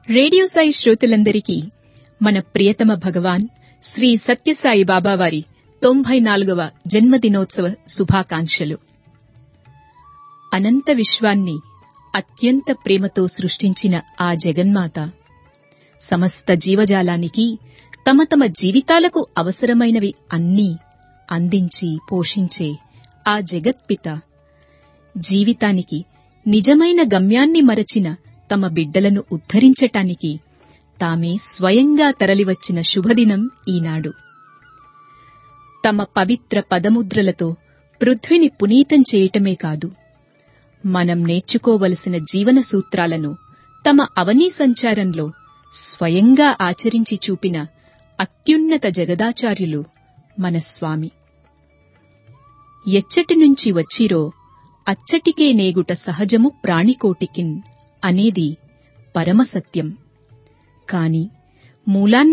radio Sai శ్రోతలందరికీ మన ప్రియతమ భగవాన్ శ్రీ సత్యసాయి బాబా వారి తొంభై నాలుగవ జన్మదినోత్సవ శుభాకాంక్షలు అనంత విశ్వాన్ని అత్యంత ప్రేమతో సృష్టించిన ఆ జగన్మాత సమస్త జీవజాలానికి తమ తమ జీవితాలకు అవసరమైనవి అన్నీ అందించి పోషించే ఆ జగత్పిత జీవితానికి నిజమైన గమ్యాన్ని మరచిన తమ బిడ్డలను ఉద్ధరించటానికి తామే స్వయంగా తరలివచ్చిన శుభదినం ఈనాడు తమ పవిత్ర పదముద్రలతో పృథ్విని పునీతం చేయటమే కాదు మనం నేర్చుకోవలసిన జీవన సూత్రాలను తమ అవనీ సంచారంలో స్వయంగా ఆచరించి చూపిన అత్యున్నత జగదాచార్యులు మన స్వామి ఎచ్చటి నుంచి వచ్చిరో అచ్చటికే నేగుట సహజము ప్రాణికోటికిన్ అనేది పరమసత్యం కాని మూలాన్ని